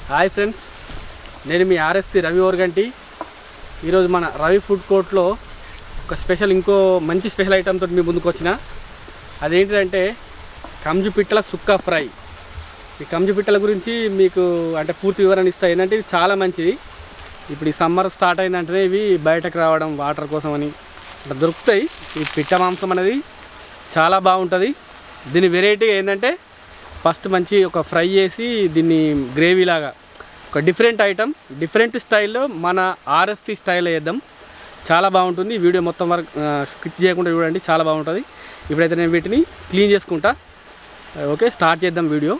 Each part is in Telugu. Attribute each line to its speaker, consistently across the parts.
Speaker 1: హాయ్ ఫ్రెండ్స్ నేను మీ ఆర్ఎస్సి రవి ఓర్గంటి ఈరోజు మన రవి ఫుడ్ కోర్ట్లో ఒక స్పెషల్ ఇంకో మంచి స్పెషల్ ఐటమ్ తోటి మీ ముందుకు వచ్చిన అదేంటిదంటే కంజు పిట్టల సుక్క ఫ్రై ఈ కంజు పిట్టల గురించి మీకు అంటే పూర్తి వివరణ ఇస్తా ఏంటంటే ఇది చాలా మంచిది ఇప్పుడు ఈ సమ్మర్ స్టార్ట్ అయిందంటేనే ఇవి బయటకు రావడం వాటర్ కోసం అని అట్లా దొరుకుతాయి ఈ పిట్ట మాంసం అనేది చాలా బాగుంటుంది దీని వెరైటీ ఏంటంటే ఫస్ట్ మంచి ఒక ఫ్రై చేసి దీన్ని గ్రేవీ లాగా ఒక డిఫరెంట్ ఐటమ్ డిఫరెంట్ స్టైల్లో మన ఆర్ఎస్సి స్టైల్లో చేద్దాం చాలా బాగుంటుంది ఈ వీడియో మొత్తం వరకు స్కిప్ చేయకుండా చూడండి చాలా బాగుంటుంది ఇప్పుడైతే నేను వీటిని క్లీన్ చేసుకుంటా ఓకే స్టార్ట్ చేద్దాం వీడియో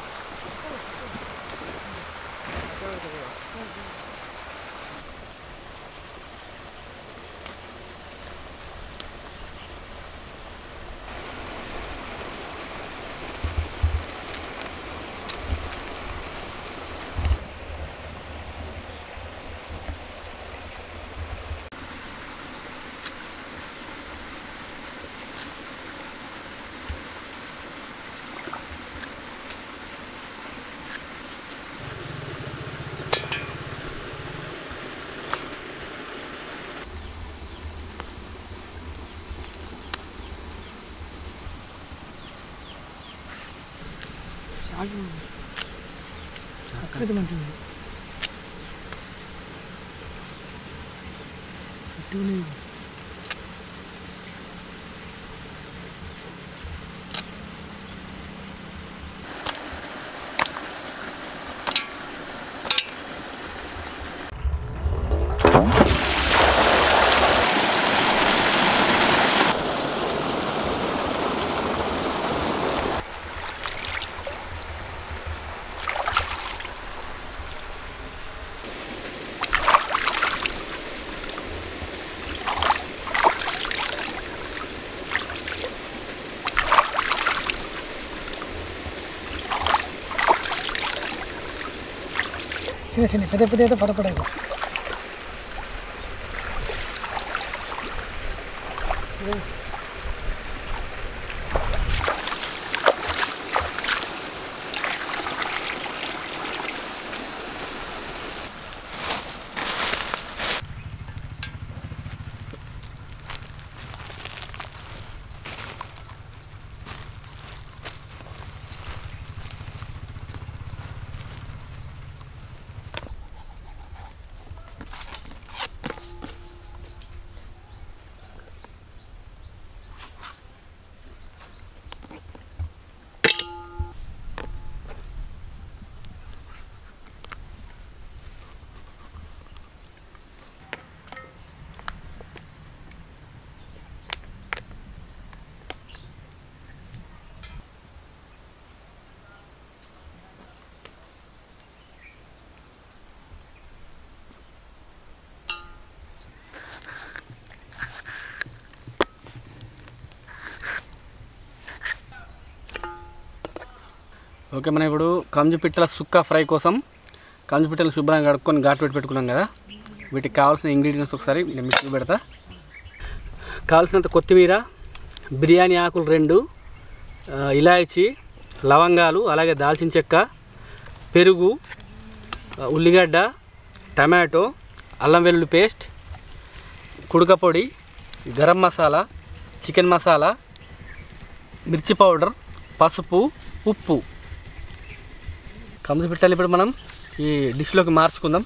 Speaker 2: అక్కడైతే మంచిది గట్టిగానే ఉంది. చిన్న చిన్న పెద్ద పెద్ద అయితే పడపడేది
Speaker 1: ఓకే మనం ఇప్పుడు కంజు పిట్టల సుక్క ఫ్రై కోసం కంజు పిట్టలు శుభ్రంగా కడుక్కొని ఘాటు పెట్టి పెట్టుకున్నాం కదా వీటికి కావాల్సిన ఇంగ్రీడియంట్స్ ఒకసారి నేను మిక్సీ పెడతా కావాల్సినంత కొత్తిమీర బిర్యానీ ఆకులు రెండు ఆ, ఇలాయచి లవంగాలు అలాగే దాల్చిన చెక్క పెరుగు ఆ, ఉల్లిగడ్డ టమాటో అల్లం వెల్లుల్లి పేస్ట్ కుడక పొడి గరం మసాలా చికెన్ మసాలా మిర్చి పౌడర్ పసుపు ఉప్పు కంది పెట్టాలి ఇప్పుడు మనం ఈ డిష్లోకి మార్చుకుందాం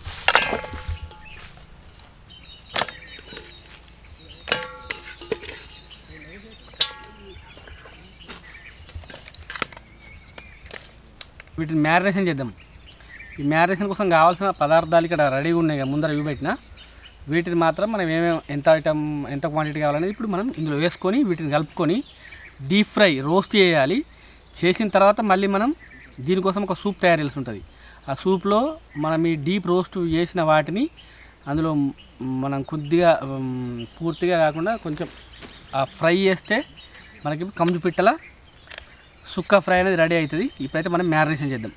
Speaker 1: వీటిని మ్యారినేషన్ చేద్దాం ఈ మ్యారినేషన్ కోసం కావాల్సిన పదార్థాలు ఇక్కడ రెడీగా ఉన్నాయి కదా ముందర ఇవి పెట్టిన వీటిని మాత్రం మనం ఏమేమి ఎంత ఐటమ్ ఎంత క్వాంటిటీ కావాలనేది ఇప్పుడు మనం ఇందులో వేసుకొని వీటిని కలుపుకొని డీప్ ఫ్రై రోస్ట్ చేయాలి చేసిన తర్వాత మళ్ళీ మనం దీనికోసం ఒక సూప్ తయారు చేయాల్సి ఉంటుంది ఆ సూప్లో మనం ఈ డీప్ రోస్ట్ చేసిన వాటిని అందులో మ్, మనం కొద్దిగా మ్, పూర్తిగా కాకుండా కొంచెం ఆ ఫ్రై చేస్తే మనకి కంజు పిట్టల సుక్క ఫ్రై అనేది రెడీ అవుతుంది ఇప్పుడైతే మనం మ్యారినేషన్ చేద్దాం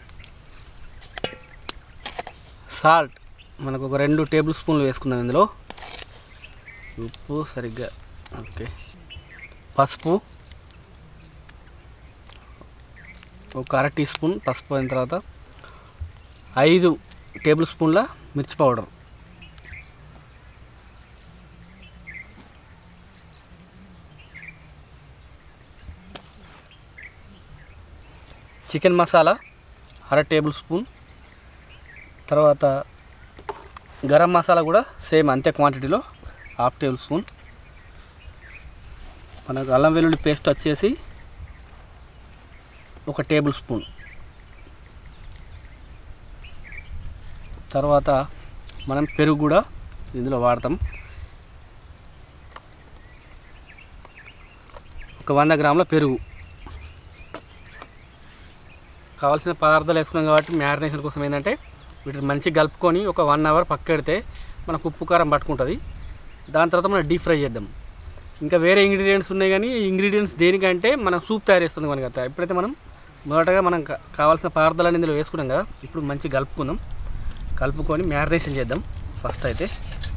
Speaker 1: సాల్ట్ మనకు ఒక రెండు టేబుల్ స్పూన్లు వేసుకుందాం ఇందులో ఉప్పు సరిగ్గా ఓకే పసుపు ఒక అర టీ స్పూన్ పసుపు అయిన తర్వాత ఐదు టేబుల్ స్పూన్ల మిర్చి పౌడర్ చికెన్ మసాలా అర టేబుల్ స్పూన్ తర్వాత గరం మసాలా కూడా సేమ్ అంతే క్వాంటిటీలో హాఫ్ టేబుల్ స్పూన్ మనకు అల్లం వెల్లుల్లి పేస్ట్ వచ్చేసి ఒక టేబుల్ స్పూన్ తర్వాత మనం పెరుగు కూడా ఇందులో వాడతాం ఒక వంద గ్రాముల పెరుగు కావాల్సిన పదార్థాలు వేసుకున్నాం కాబట్టి మ్యారినేషన్ కోసం ఏంటంటే వీటిని మంచిగా కలుపుకొని ఒక వన్ అవర్ పక్కెడితే మనకు ఉప్పు కారం పట్టుకుంటుంది దాని తర్వాత మనం డీప్ ఫ్రై చేద్దాం ఇంకా వేరే ఇంగ్రీడియంట్స్ ఉన్నాయి కానీ ఈ ఇంగ్రీడియంట్స్ దేనికంటే మనం సూప్ తయారు చేస్తుంది కనుక ఎప్పుడైతే మనం మొదటగా మనం కా- కావాల్సిన పదార్థాలు ఇందులో వేసుకున్నాం కదా ఇప్పుడు మంచిగా కలుపుకుందాం కలుపుకొని మ్యారినేషన్ చేద్దాం ఫస్ట్ అయితే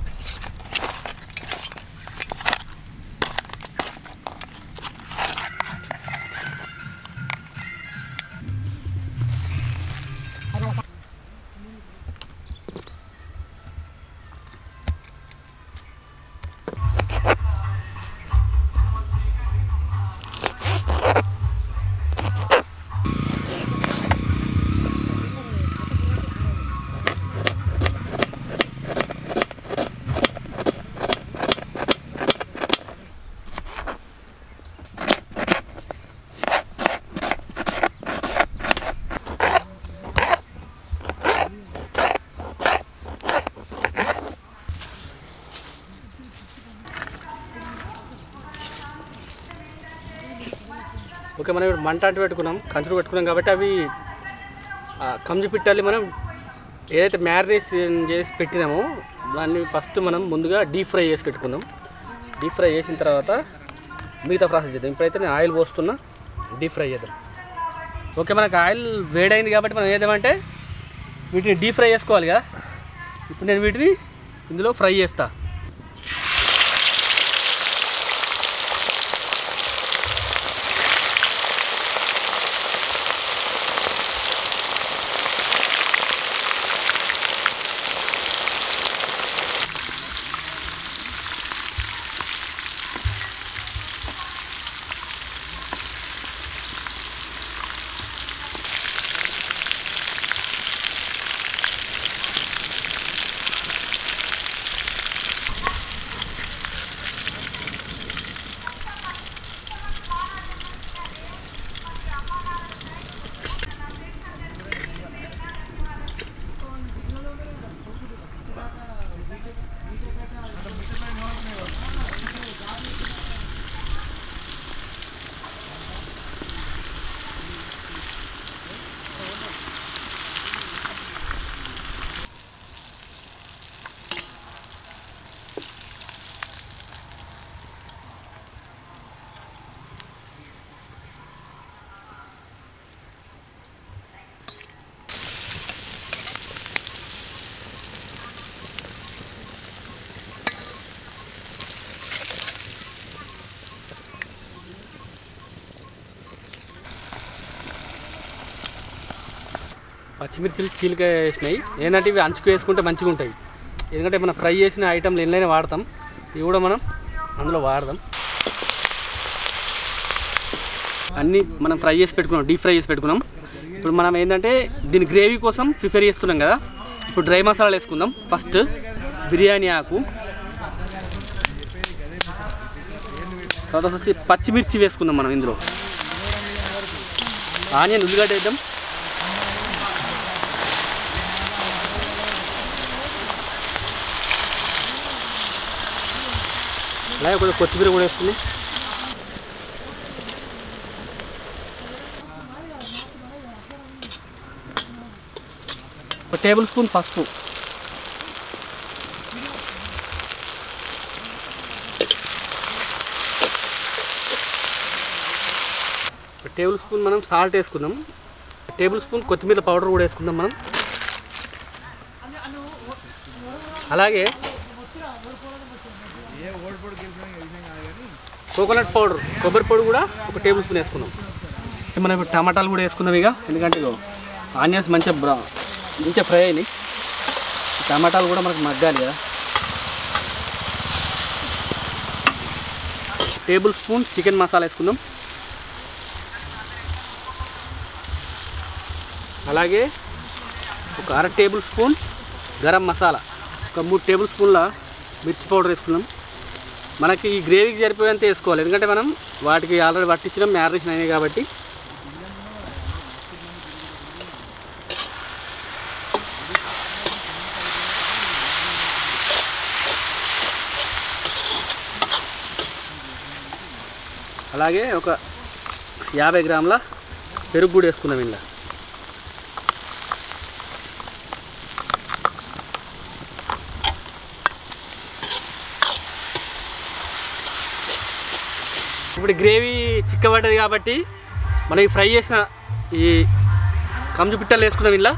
Speaker 1: ఓకే మనం ఇప్పుడు మంట అంటు పెట్టుకున్నాం కంచుడు పెట్టుకున్నాం కాబట్టి అవి ఆ, కంజు పిట్టల్ని మనం ఏదైతే మ్యారినేషన్ చేసి పెట్టినామో దాన్ని ఫస్ట్ మనం ముందుగా డీప్ ఫ్రై చేసి పెట్టుకుందాం డీప్ ఫ్రై చేసిన తర్వాత మిగతా ప్రాసెస్ చేద్దాం ఇప్పుడైతే నేను ఆయిల్ పోస్తున్నా డీప్ ఫ్రై చేద్దాం ఓకే మనకు ఆయిల్ వేడైంది కాబట్టి మనం ఏదేమంటే వీటిని డీప్ ఫ్రై చేసుకోవాలి కదా ఇప్పుడు నేను వీటిని ఇందులో ఫ్రై చేస్తా పచ్చిమిర్చిలు చీలిక వేసినాయి ఏంటంటే ఇవి అంచుకు వేసుకుంటే మంచిగా ఉంటాయి ఎందుకంటే మనం ఫ్రై చేసిన ఐటమ్లు ఎన్నైనా వాడతాం ఇవి కూడా మనం అందులో వాడదాం అన్నీ మనం ఫ్రై చేసి పెట్టుకున్నాం డీప్ ఫ్రై చేసి పెట్టుకున్నాం ఇప్పుడు మనం ఏంటంటే దీని గ్రేవీ కోసం ప్రిపేర్ చేస్తున్నాం కదా ఇప్పుడు డ్రై మసాలాలు వేసుకుందాం ఫస్ట్ బిర్యానీ ఆకు తర్వాత వచ్చి పచ్చిమిర్చి వేసుకుందాం మనం ఇందులో ఆనియన్ ఉల్లిగడ్డ వేద్దాం అలాగే కొంచెం కొత్తిమీర కూడా వేసుకుని ఒక టేబుల్ స్పూన్ పసుపు ఒక టేబుల్ స్పూన్ మనం సాల్ట్ వేసుకుందాం టేబుల్ స్పూన్ కొత్తిమీర పౌడర్ కూడా వేసుకుందాం మనం అలాగే కోకోనట్ పౌడర్ కొబ్బరి పొడి కూడా ఒక టేబుల్ స్పూన్ వేసుకుందాం మనం ఇప్పుడు టమాటాలు కూడా వేసుకుందాం ఇక ఎందుకంటే ఇగో ఆనియన్స్ మంచిగా బ్రా మంచిగా ఫ్రై అయినాయి ఈ టమాటాలు కూడా మనకు మగ్గాలి కదా టేబుల్ స్పూన్ చికెన్ మసాలా వేసుకుందాం అలాగే ఒక అర టేబుల్ స్పూన్ గరం మసాలా ఒక మూడు టేబుల్ స్పూన్ల మిర్చి పౌడర్ వేసుకున్నాం మనకి ఈ గ్రేవీకి సరిపోయేంత వేసుకోవాలి ఎందుకంటే మనం వాటికి ఆల్రెడీ పట్టించడం మ్యారినేషన్ అయినాయి కాబట్టి అలాగే ఒక యాభై గ్రాముల పెరుగు కూడా వేసుకున్నాం ఇలా ఇప్పుడు గ్రేవీ చిక్కబడ్డది కాబట్టి మనం ఈ ఫ్రై చేసిన ఈ కంజు పిట్టలు వేసుకుందాం ఇలా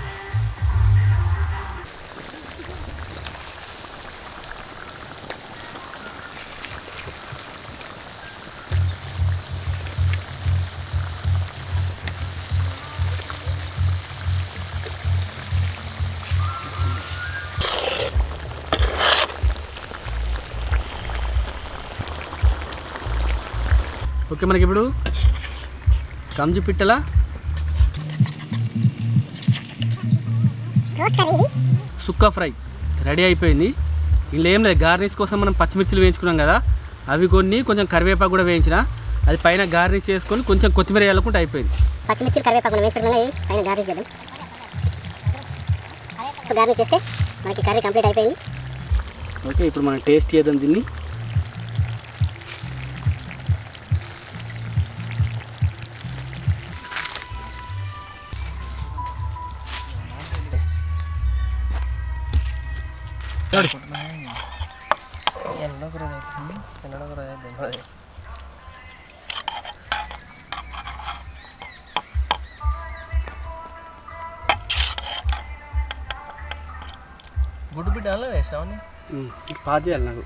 Speaker 1: ఓకే మనకి ఇప్పుడు కంజు పిట్టల సుక్క ఫ్రై రెడీ అయిపోయింది ఇలా ఏం లేదు గార్నిష్ కోసం మనం పచ్చిమిర్చిలు వేయించుకున్నాం కదా అవి కొన్ని కొంచెం కరివేపాకు కూడా వేయించిన అది పైన గార్నిష్ చేసుకొని కొంచెం కొత్తిమీర వేయాలనుకుంటే అయిపోయింది
Speaker 3: పచ్చిమిర్చి కరివేపాకు వేసుకోవడం వల్ల పైన గార్నిష్ చేద్దాం సో గార్నిష్ చేస్తే మనకి కర్రీ కంప్లీట్ అయిపోయింది
Speaker 1: ఓకే ఇప్పుడు మనం టేస్ట్ చేద్దాం దీన్ని
Speaker 4: గుడ్డు బిడ్డ అలా వేసావని
Speaker 1: ఉమ్, పాజ్ చేయాలి నాకు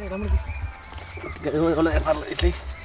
Speaker 1: ఇట్లా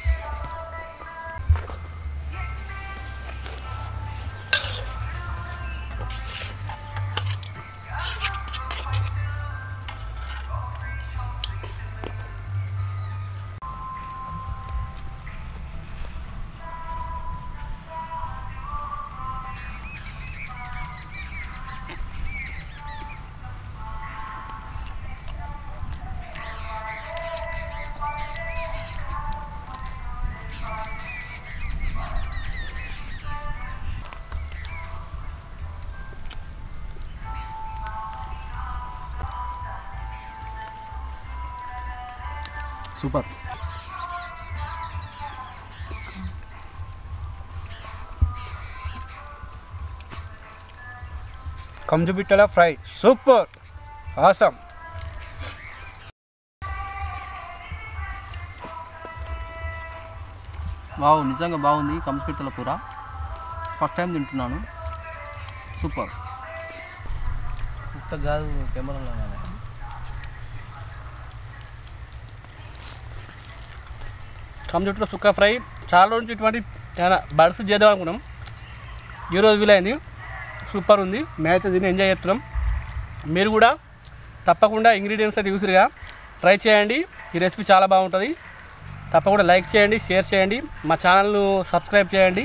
Speaker 5: సూపర్
Speaker 1: కంజు పిట్టల ఫ్రై సూపర్ ఆసమ్
Speaker 4: వావ్ నిజంగా బాగుంది కంస్పిట్టల కూర ఫస్ట్ టైం తింటున్నాను సూపర్ ఇంత కాదు కెమెరాలో
Speaker 1: కంజుట్లో సుక్క ఫ్రై చాలా రోజు ఇటువంటి ఏమైనా బడ్స్ చేద్దాం అనుకున్నాం ఈరోజు వీలైంది సూపర్ ఉంది మేమైతే దీన్ని ఎంజాయ్ చేస్తున్నాం మీరు కూడా తప్పకుండా ఇంగ్రీడియంట్స్ అయితే చూసిరుగా ట్రై చేయండి ఈ రెసిపీ చాలా బాగుంటుంది తప్పకుండా లైక్ చేయండి షేర్ చేయండి మా ఛానల్ను సబ్స్క్రైబ్ చేయండి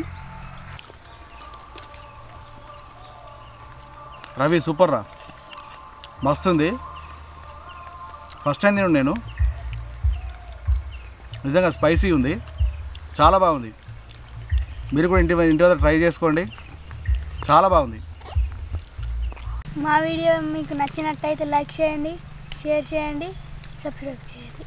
Speaker 5: రవి సూపర్ రా మస్తుంది ఫస్ట్ టైం తిను నేను నిజంగా స్పైసీ ఉంది చాలా బాగుంది మీరు కూడా ఇంటి ఇంటి వద్ద ట్రై చేసుకోండి చాలా బాగుంది
Speaker 6: మా వీడియో మీకు నచ్చినట్టయితే లైక్ చేయండి షేర్ చేయండి సబ్స్క్రైబ్ చేయండి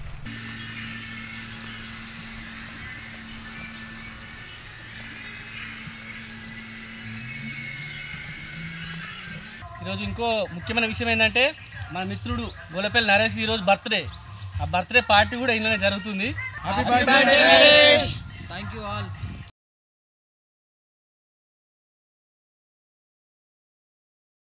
Speaker 1: ఈరోజు ఇంకో ముఖ్యమైన విషయం ఏంటంటే మన మిత్రుడు గోలపల్లి నరేష్ ఈరోజు బర్త్డే ఆ బర్త్డే పార్టీ కూడా ఇంట్లోనే జరుగుతుంది
Speaker 4: థ్యాంక్ యూ ఆల్